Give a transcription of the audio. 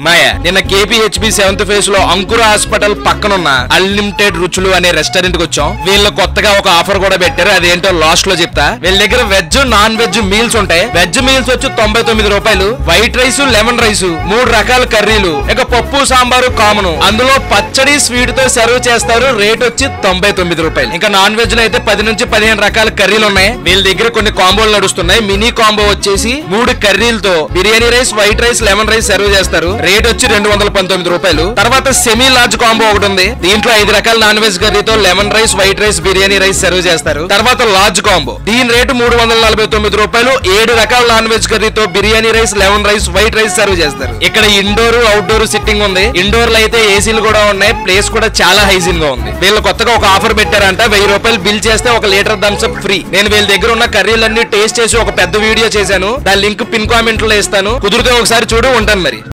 మాయ నిన్న KPHB seventh phase లో అంకుర హాస్పిటల్ పక్కనున్న అన్లిమిటెడ్ రుచులు అనే రెస్టారెంట్ కి వచ్చాం వీళ్ళు కొత్తగా ఒక ఆఫర్ కూడా పెట్టారు అదేంటో లాస్ట్ లో చెప్తా వీళ్ళ దగ్గర వెజ్ నాన్ వెజ్ మీల్స్ ఉంటాయి వెజ్ మీల్స్ వచ్చి తొంభై తొమ్మిది రూపాయలు వైట్ రైస్ లెమన్ రైస్ మూడు రకాల కర్రీలు ఇక పప్పు సాంబారు కామన్ అందులో పచ్చడి స్వీట్ తో సర్వ్ చేస్తారు రేట్ వచ్చి తొంభై తొమ్మిది రూపాయలు ఇంకా నాన్ వెజ్ లో అయితే పది నుంచి పదిహేను రకాల కర్రీలు ఉన్నాయి వీళ్ళ దగ్గర కొన్ని కాంబోలు నడుస్తున్నాయి మినీ కాంబో వచ్చేసి మూడు కర్రీలతో biryani rice white rice lemon rice serve చేస్తారు రేట్ వచ్చి రెండు వందల పంతొమ్మిది రూపాయలు తర్వాత సెమీ లార్జ్ కాంబో ఒకటి ఉంది దీంట్లో ఐదు రకాల నాన్ వెజ్ కర్రీతో lemon rice white rice biryani rice serve చేస్తారు తర్వాత లార్జ్ కాంబో దీని రేటు మూడు వందల నలభై తొమ్మిది రూపాయలు ఏడు రకాల నాన్ వెజ్ కర్రీతో biryani rice lemon rice white rice serve చేస్తారు ఇక్కడ ఇండోర్ అవుట్డోర్ సిట్టింగ్ ఉంది ఇండోర్ లో అయితే ఏసీలు కూడా ఉన్నాయి ప్లేస్ కూడా చాలా హైజీన్ గా ఉంది వీళ్ళు కొత్తగా ఒక ఆఫర్ పెట్టారంట వెయ్యి రూపాయలు బిల్ చేస్తే ఒక లీటర్ థమ్స్ అప్ ఫ్రీ నేను వీళ్ళ దగ్గర ఉన్న కర్రీలన్నీ టేస్ట్ చేసి ఒక పెద్ద వీడియో చేశాను దాని లింక్ పిన్ కామెంట్ లో ఇస్తాను కుదిరితే ఒకసారి చూడు ఉంటాను మరి